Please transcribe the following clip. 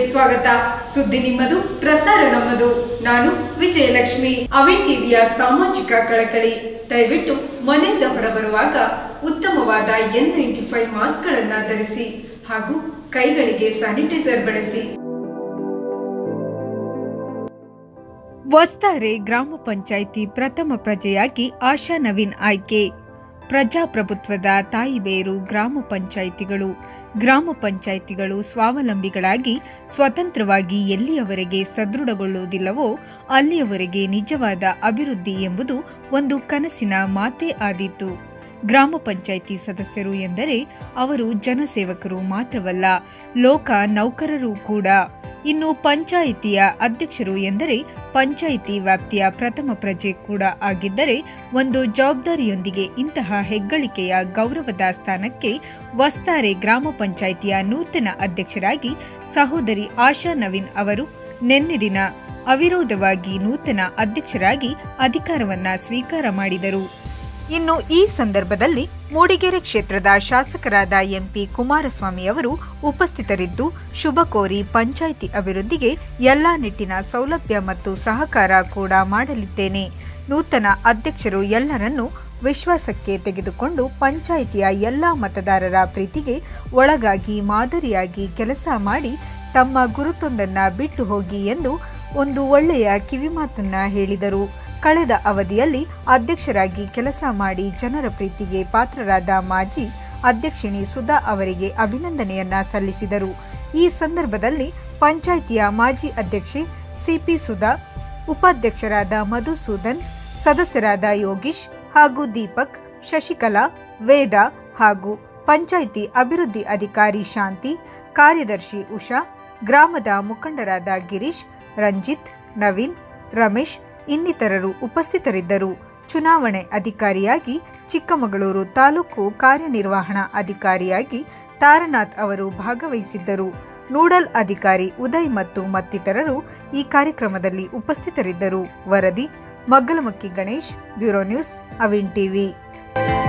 ಸ್ವಾಗತ ಸುದ್ದಿ ನಿಮ್ಮದು ಪ್ರಸಾರ ನಮ್ಮದು ನಾನು ವಿಜಯಲಕ್ಷ್ಮಿ ಅವಿನ್ ಟಿವಿಯ ಸಾಮಾಜಿಕ ಕಳಕಳಿ ದಯವಿಟ್ಟು ಮನೆಯಿಂದ ಹೊರಬರುವಾಗ ಉತ್ತಮವಾದ ಎನ್ ನೈಂಟಿ ಫೈವ್ ಮಾಸ್ಕ್ಗಳನ್ನ ಧರಿಸಿ ಹಾಗೂ ಕೈಗಳಿಗೆ ಸ್ಯಾನಿಟೈಸರ್ ಬಳಸಿ ವಸ್ತಾರೆ ಗ್ರಾಮ ಪಂಚಾಯಿತಿ ಪ್ರಥಮ ಪ್ರಜೆಯಾಗಿ ಆಶಾ ನವೀನ್ ಆಯ್ಕೆ ಪ್ರಜಾಪ್ರಭುತ್ವದ ತಾಯಿಬೇರು ಗ್ರಾಮ ಪಂಚಾಯಿತಿಗಳು ಗ್ರಾಮ ಪಂಚಾಯಿತಿಗಳು ಸ್ವಾವಲಂಬಿಗಳಾಗಿ ಸ್ವತಂತ್ರವಾಗಿ ಎಲ್ಲಿಯವರೆಗೆ ಸದೃಢಗೊಳ್ಳುವುದಿಲ್ಲವೋ ಅಲ್ಲಿಯವರೆಗೆ ನಿಜವಾದ ಅಭಿವೃದ್ಧಿ ಎಂಬುದು ಒಂದು ಕನಸಿನ ಮಾತೇ ಆದೀತು ಗ್ರಾಮ ಪಂಚಾಯಿತಿ ಸದಸ್ಯರು ಎಂದರೆ ಅವರು ಜನಸೇವಕರು ಮಾತ್ರವಲ್ಲ ಲೋಕ ನೌಕರರು ಕೂಡ ಇನ್ನು ಪಂಚಾಯಿತಿಯ ಅಧ್ಯಕ್ಷರು ಎಂದರೆ ಪಂಚಾಯಿತಿ ವ್ಯಾಪ್ತಿಯ ಪ್ರಥಮ ಪ್ರಜೆ ಕೂಡ ಆಗಿದ್ದರೆ ಒಂದು ಜವಾಬ್ದಾರಿಯೊಂದಿಗೆ ಇಂತಹ ಹೆಗ್ಗಳಿಕೆಯ ಗೌರವದ ಸ್ಥಾನಕ್ಕೆ ವಸ್ತಾರೆ ಗ್ರಾಮ ಪಂಚಾಯಿತಿಯ ನೂತನ ಅಧ್ಯಕ್ಷರಾಗಿ ಸಹೋದರಿ ಆಶಾ ನವೀನ್ ಅವರು ನಿನ್ನೆ ದಿನ ಅವಿರೋಧವಾಗಿ ನೂತನ ಅಧ್ಯಕ್ಷರಾಗಿ ಅಧಿಕಾರವನ್ನ ಸ್ವೀಕಾರ ಮಾಡಿದರು ಇನ್ನು ಈ ಸಂದರ್ಭದಲ್ಲಿ ಮೂಡಿಗೆರೆ ಕ್ಷೇತ್ರದ ಶಾಸಕರಾದ ಎಂಪಿ ಕುಮಾರಸ್ವಾಮಿ ಅವರು ಉಪಸ್ಥಿತರಿದ್ದು ಶುಭ ಕೋರಿ ಪಂಚಾಯಿತಿ ಅಭಿವೃದ್ಧಿಗೆ ಎಲ್ಲಾ ನಿಟ್ಟಿನ ಸೌಲಭ್ಯ ಮತ್ತು ಸಹಕಾರ ಕೂಡ ಮಾಡಲಿದ್ದೇನೆ ನೂತನ ಅಧ್ಯಕ್ಷರು ಎಲ್ಲರನ್ನೂ ವಿಶ್ವಾಸಕ್ಕೆ ತೆಗೆದುಕೊಂಡು ಪಂಚಾಯಿತಿಯ ಎಲ್ಲ ಮತದಾರರ ಪ್ರೀತಿಗೆ ಒಳಗಾಗಿ ಮಾದರಿಯಾಗಿ ಕೆಲಸ ಮಾಡಿ ತಮ್ಮ ಗುರುತೊಂದನ್ನ ಬಿಟ್ಟು ಹೋಗಿ ಎಂದು ಒಂದು ಒಳ್ಳೆಯ ಕಿವಿಮಾತನ್ನ ಹೇಳಿದರು ಕಳೆದ ಅವಧಿಯಲ್ಲಿ ಅಧ್ಯಕ್ಷರಾಗಿ ಕೆಲಸ ಮಾಡಿ ಜನರ ಪ್ರೀತಿಗೆ ಪಾತ್ರರಾದ ಮಾಜಿ ಅಧ್ಯಕ್ಷಿಣಿ ಸುಧಾ ಅವರಿಗೆ ಅಭಿನಂದನೆಯನ್ನ ಸಲ್ಲಿಸಿದರು ಈ ಸಂದರ್ಭದಲ್ಲಿ ಪಂಚಾಯಿತಿಯ ಮಾಜಿ ಅಧ್ಯಕ್ಷೆ ಸಿಪಿ ಸುಧಾ ಉಪಾಧ್ಯಕ್ಷರಾದ ಮಧುಸೂದನ್ ಸದಸ್ಯರಾದ ಯೋಗೀಶ್ ಹಾಗೂ ದೀಪಕ್ ಶಶಿಕಲಾ ವೇದ ಹಾಗೂ ಪಂಚಾಯಿತಿ ಅಭಿವೃದ್ಧಿ ಅಧಿಕಾರಿ ಶಾಂತಿ ಕಾರ್ಯದರ್ಶಿ ಉಷಾ ಗ್ರಾಮದ ಮುಖಂಡರಾದ ಗಿರೀಶ್ ರಂಜಿತ್ ನವೀನ್ ರಮೇಶ್ ಇನ್ನಿತರರು ಉಪಸ್ಥಿತರಿದ್ದರು ಚುನಾವಣೆ ಅಧಿಕಾರಿಯಾಗಿ ಚಿಕ್ಕಮಗಳೂರು ತಾಲೂಕು ಕಾರ್ಯನಿರ್ವಹಣಾ ಅಧಿಕಾರಿಯಾಗಿ ತಾರನಾಥ್ ಅವರು ಭಾಗವಹಿಸಿದ್ದರು ನೂಡಲ್ ಅಧಿಕಾರಿ ಉದಯ್ ಮತ್ತು ಮತ್ತಿತರರು ಈ ಕಾರ್ಯಕ್ರಮದಲ್ಲಿ ಉಪಸ್ಥಿತರಿದ್ದರು ವರದಿ Maggalamakki Ganesh bureau news Avin TV